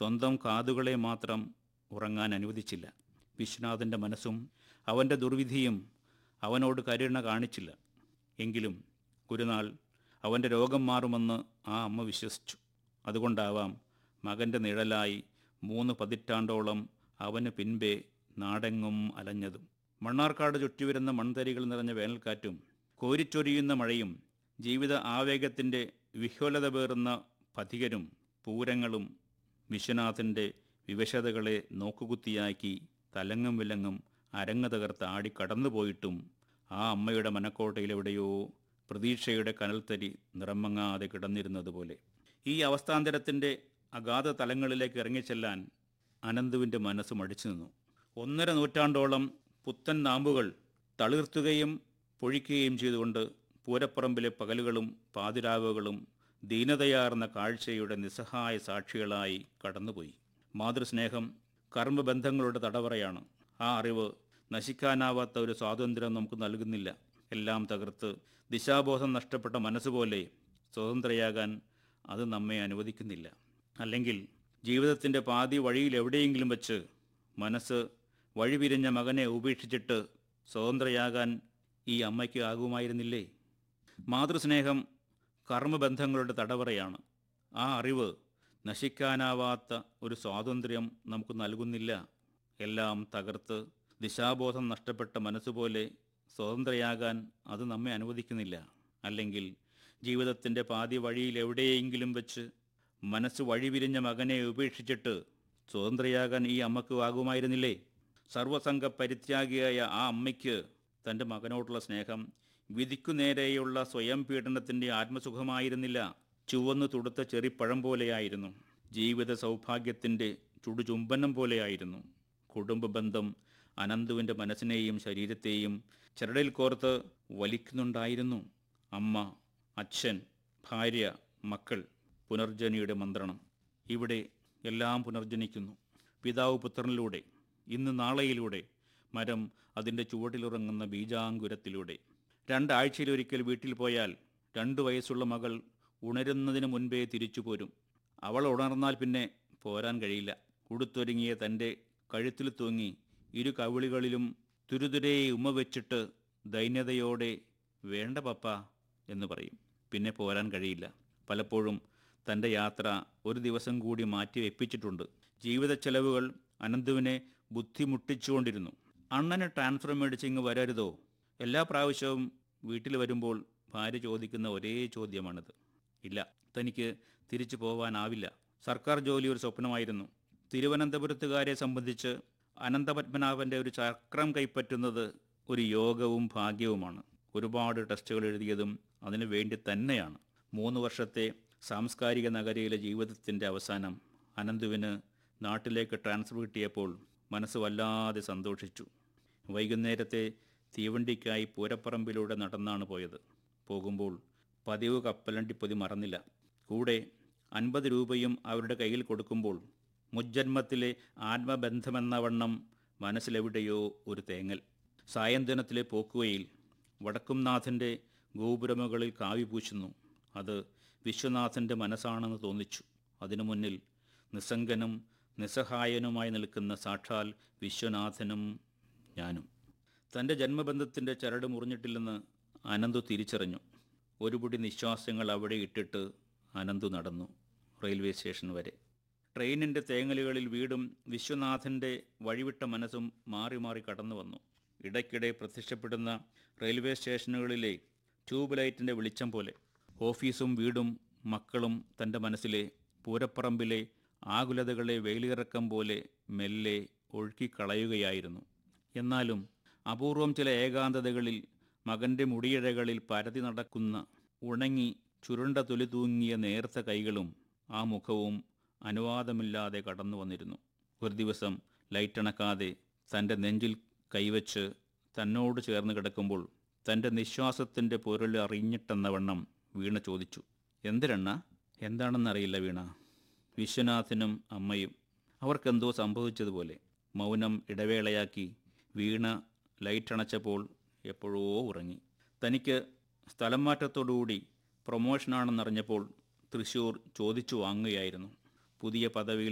സ്വന്തം കാതുകളെ മാത്രം ഉറങ്ങാൻ അനുവദിച്ചില്ല വിശ്വനാഥൻ്റെ മനസ്സും അവൻ്റെ ദുർവിധിയും അവനോട് കരുണ കാണിച്ചില്ല എങ്കിലും ഒരു നാൾ അവൻ്റെ രോഗം മാറുമെന്ന് ആ അമ്മ വിശ്വസിച്ചു അതുകൊണ്ടാവാം മകൻ്റെ നിഴലായി മൂന്ന് പതിറ്റാണ്ടോളം അവന് പിൻപേ നാടെങ്ങും അലഞ്ഞതും മണ്ണാർക്കാട് ചുറ്റിവരുന്ന മൺതരികൾ നിറഞ്ഞ വേനൽക്കാറ്റും കോരിച്ചൊരിയുന്ന മഴയും ജീവിത ആവേഗത്തിൻ്റെ വിഹ്വലത പേറുന്ന പഥികരും പൂരങ്ങളും വിശ്വനാഥൻ്റെ വിവശതകളെ നോക്കുകുത്തിയാക്കി തലങ്ങും വിലങ്ങും അരങ്ങ് തകർത്ത് ആടി കടന്നുപോയിട്ടും ആ അമ്മയുടെ മനക്കോട്ടയിലെവിടെയോ പ്രതീക്ഷയുടെ കനൽത്തരി നിറമങ്ങാതെ കിടന്നിരുന്നതുപോലെ ഈ അവസ്ഥാന്തരത്തിൻ്റെ അഗാധ തലങ്ങളിലേക്ക് ഇറങ്ങിച്ചെല്ലാൻ അനന്തുവിൻ്റെ മനസ്സ് മടിച്ചു നിന്നു ഒന്നര നൂറ്റാണ്ടോളം പുത്തൻ നാമ്പുകൾ തളിർത്തുകയും പൊഴിക്കുകയും ചെയ്തുകൊണ്ട് പൂരപ്പറമ്പിലെ പകലുകളും പാതിരാവുകളും ദീനതയാർന്ന കാഴ്ചയുടെ നിസ്സഹായ സാക്ഷികളായി കടന്നുപോയി മാതൃസ്നേഹം കർമ്മബന്ധങ്ങളുടെ തടവറയാണ് ആ അറിവ് നശിക്കാനാവാത്ത ഒരു സ്വാതന്ത്ര്യം നമുക്ക് നൽകുന്നില്ല എല്ലാം തകർത്ത് ദിശാബോധം നഷ്ടപ്പെട്ട മനസ്സുപോലെ സ്വതന്ത്രയാകാൻ അത് നമ്മെ അനുവദിക്കുന്നില്ല അല്ലെങ്കിൽ ജീവിതത്തിൻ്റെ പാതി വഴിയിൽ എവിടെയെങ്കിലും വച്ച് മനസ്സ് വഴിപിരിഞ്ഞ മകനെ ഉപേക്ഷിച്ചിട്ട് സ്വതന്ത്രയാകാൻ ഈ അമ്മയ്ക്ക് ആകുമായിരുന്നില്ലേ മാതൃസ്നേഹം കർമ്മബന്ധങ്ങളുടെ തടവറയാണ് ആ അറിവ് നശിക്കാനാവാത്ത ഒരു സ്വാതന്ത്ര്യം നമുക്ക് നൽകുന്നില്ല എല്ലാം തകർത്ത് ദിശാബോധം നഷ്ടപ്പെട്ട മനസ്സുപോലെ സ്വതന്ത്രയാകാൻ അത് നമ്മെ അനുവദിക്കുന്നില്ല അല്ലെങ്കിൽ ജീവിതത്തിൻ്റെ പാതി വഴിയിൽ എവിടെയെങ്കിലും വെച്ച് മനസ്സ് വഴിവിരിഞ്ഞ മകനെ ഉപേക്ഷിച്ചിട്ട് സ്വതന്ത്രയാകാൻ ഈ അമ്മക്ക് ആകുമായിരുന്നില്ലേ സർവസംഘ പരിത്യാഗിയായ ആ അമ്മയ്ക്ക് തൻ്റെ മകനോടുള്ള സ്നേഹം വിധിക്കുനേരെയുള്ള സ്വയം പീഡനത്തിൻ്റെ ആത്മസുഖമായിരുന്നില്ല ചുവന്നു തുടുത്ത ചെറിപ്പഴം പോലെയായിരുന്നു ജീവിത സൗഭാഗ്യത്തിൻ്റെ ചുടുചുംബനം പോലെയായിരുന്നു കുടുംബ ബന്ധം അനന്തുവിൻ്റെ മനസ്സിനെയും ശരീരത്തെയും ചരടിൽ കോർത്ത് വലിക്കുന്നുണ്ടായിരുന്നു അമ്മ അച്ഛൻ ഭാര്യ മക്കൾ പുനർജനിയുടെ മന്ത്രണം ഇവിടെ എല്ലാം പുനർജനിക്കുന്നു പിതാവ് പുത്രനിലൂടെ ഇന്ന് നാളെയിലൂടെ മരം അതിൻ്റെ ചുവട്ടിലുറങ്ങുന്ന ബീജാങ്കുരത്തിലൂടെ രണ്ടാഴ്ചയിലൊരിക്കൽ വീട്ടിൽ പോയാൽ രണ്ടു വയസ്സുള്ള മകൾ ഉണരുന്നതിന് മുൻപേ തിരിച്ചു പോരും അവൾ ഉണർന്നാൽ പിന്നെ പോരാൻ കഴിയില്ല ഉടുത്തൊരുങ്ങിയ തൻ്റെ കഴുത്തിൽ തൂങ്ങി ഇരു കവിളികളിലും തുരുതുരേ ഉമ്മ വെച്ചിട്ട് ദൈന്യതയോടെ വേണ്ട പപ്പ എന്ന് പറയും പിന്നെ പോരാൻ കഴിയില്ല പലപ്പോഴും തൻ്റെ യാത്ര ഒരു ദിവസം കൂടി മാറ്റി വെപ്പിച്ചിട്ടുണ്ട് ജീവിത ചെലവുകൾ അനന്തുവിനെ ബുദ്ധിമുട്ടിച്ചുകൊണ്ടിരുന്നു അണ്ണന് ട്രാൻസ്ഫർ മേടിച്ച് ഇങ്ങ് വരരുതോ എല്ലാ പ്രാവശ്യവും വീട്ടിൽ വരുമ്പോൾ ഭാര്യ ചോദിക്കുന്ന ഒരേ ചോദ്യമാണിത് ഇല്ല തനിക്ക് തിരിച്ചു പോവാനാവില്ല സർക്കാർ ജോലി ഒരു സ്വപ്നമായിരുന്നു തിരുവനന്തപുരത്തുകാരെ സംബന്ധിച്ച് അനന്തപത്മനാഭൻ്റെ ഒരു ചക്രം കൈപ്പറ്റുന്നത് ഒരു യോഗവും ഭാഗ്യവുമാണ് ഒരുപാട് ടെസ്റ്റുകൾ എഴുതിയതും അതിനു വേണ്ടി തന്നെയാണ് മൂന്ന് വർഷത്തെ സാംസ്കാരിക നഗരയിലെ ജീവിതത്തിൻ്റെ അവസാനം അനന്തുവിന് നാട്ടിലേക്ക് ട്രാൻസ്ഫർ കിട്ടിയപ്പോൾ മനസ്സ് വല്ലാതെ സന്തോഷിച്ചു വൈകുന്നേരത്തെ തീവണ്ടിക്കായി പൂരപ്പറമ്പിലൂടെ നടന്നാണ് പോയത് പോകുമ്പോൾ പതിവ് കപ്പലണ്ടിപ്പൊതി മറന്നില്ല കൂടെ അൻപത് രൂപയും അവരുടെ കയ്യിൽ കൊടുക്കുമ്പോൾ മുജ്ജന്മത്തിലെ ആത്മബന്ധമെന്ന വണ്ണം മനസ്സിലെവിടെയോ ഒരു തേങ്ങൽ സായന്തനത്തിലെ പോക്കുവയിൽ വടക്കുംനാഥൻ്റെ ഗോപുരമുകളിൽ കാവി പൂശുന്നു അത് വിശ്വനാഥൻ്റെ മനസ്സാണെന്ന് തോന്നിച്ചു അതിനു മുന്നിൽ നിസ്സംഗനും നിസ്സഹായനുമായി നിൽക്കുന്ന സാക്ഷാൽ വിശ്വനാഥനും ഞാനും തൻ്റെ ജന്മബന്ധത്തിൻ്റെ ചരട് മുറിഞ്ഞിട്ടില്ലെന്ന് അനന്തു തിരിച്ചറിഞ്ഞു ഒരു പിടി നിശ്വാസങ്ങൾ അവിടെ ഇട്ടിട്ട് അനന്തു നടന്നു റെയിൽവേ സ്റ്റേഷൻ വരെ ട്രെയിനിൻ്റെ തേങ്ങലുകളിൽ വീടും വിശ്വനാഥൻ്റെ വഴിവിട്ട മനസ്സും മാറി മാറി കടന്നു വന്നു ഇടയ്ക്കിടെ പ്രത്യക്ഷപ്പെടുന്ന റെയിൽവേ സ്റ്റേഷനുകളിലെ ട്യൂബ് ലൈറ്റിൻ്റെ വെളിച്ചം പോലെ ഓഫീസും വീടും മക്കളും തൻ്റെ മനസ്സിലെ പൂരപ്പറമ്പിലെ ആകുലതകളെ വെയിലിറക്കം പോലെ മെല്ലെ ഒഴുക്കിക്കളയുകയായിരുന്നു എന്നാലും അപൂർവം ചില ഏകാന്തതകളിൽ മകൻ്റെ മുടിയിഴകളിൽ പരതി നടക്കുന്ന ഉണങ്ങി ചുരുണ്ട തൊലി തൂങ്ങിയ നേർത്ത കൈകളും ആ മുഖവും അനുവാദമില്ലാതെ കടന്നു വന്നിരുന്നു ഒരു ദിവസം ലൈറ്റണക്കാതെ തൻ്റെ നെഞ്ചിൽ കൈവച്ച് തന്നോട് ചേർന്ന് കിടക്കുമ്പോൾ തൻ്റെ നിശ്വാസത്തിൻ്റെ പൊരുൾ അറിഞ്ഞിട്ടെന്ന വണ്ണം വീണ ചോദിച്ചു എന്തിരണ്ണ എന്താണെന്നറിയില്ല വീണ വിശ്വനാഥനും അമ്മയും അവർക്കെന്തോ സംഭവിച്ചതുപോലെ മൗനം ഇടവേളയാക്കി വീണ ലൈറ്റ് അണച്ചപ്പോൾ എപ്പോഴോ ഉറങ്ങി തനിക്ക് സ്ഥലം മാറ്റത്തോടുകൂടി പ്രൊമോഷനാണെന്നറിഞ്ഞപ്പോൾ തൃശൂർ ചോദിച്ചു വാങ്ങുകയായിരുന്നു പുതിയ പദവിയിൽ